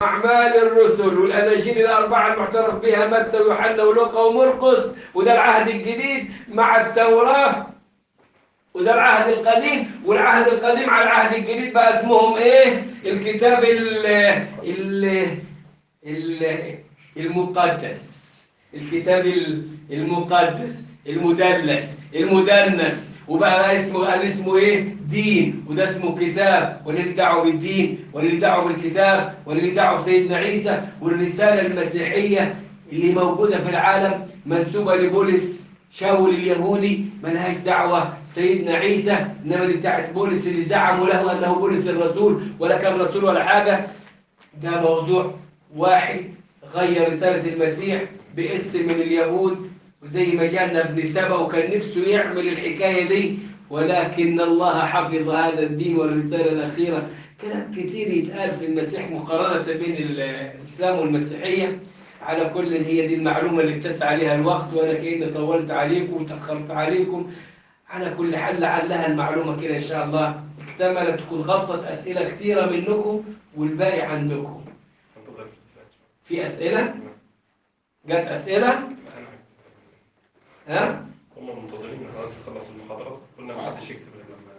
أعمال الرسل والأناجيل الأربعة المعترف بها متى ويوحنا ولوقا ومرقس وده العهد الجديد مع التوراة وده العهد القديم والعهد القديم على العهد الجديد بقى اسمهم ايه الكتاب ال ال ال المقدس الكتاب ال- المقدس المدلس المدنس وبقى اسمه قال اسمه ايه دين وده اسمه كتاب واللي دعوه بالدين واللي دعوه بالكتاب واللي دعوه بسيدنا عيسى والرساله المسيحيه اللي موجوده في العالم منسوبه لبولس شاول اليهودي ملهاش دعوة سيدنا عيسى إنما دي بتاعت بولس اللي زعموا له أنه بولس الرسول ولا كان رسول ولا حاجة ده موضوع واحد غير رسالة المسيح باسم من اليهود وزي ما جانا ابن سبا وكان نفسه يعمل الحكاية دي ولكن الله حفظ هذا الدين والرسالة الأخيرة كلام كتير يتقال في المسيح مقارنة بين الإسلام والمسيحية على كل هي دي المعلومة اللي اتسع عليها الوقت وأنا كأني طولت عليكم وتأخرت عليكم على كل حال لعلها المعلومة كده إن شاء الله اكتملت تكون غطت أسئلة كثيرة منكم والباقي عندكم انتظر في الساعة في أسئلة؟ جت أسئلة؟ ها؟ هم منتظرين ان حضرتك تخلص المحاضرة قلنا ما حدش يكتب لنا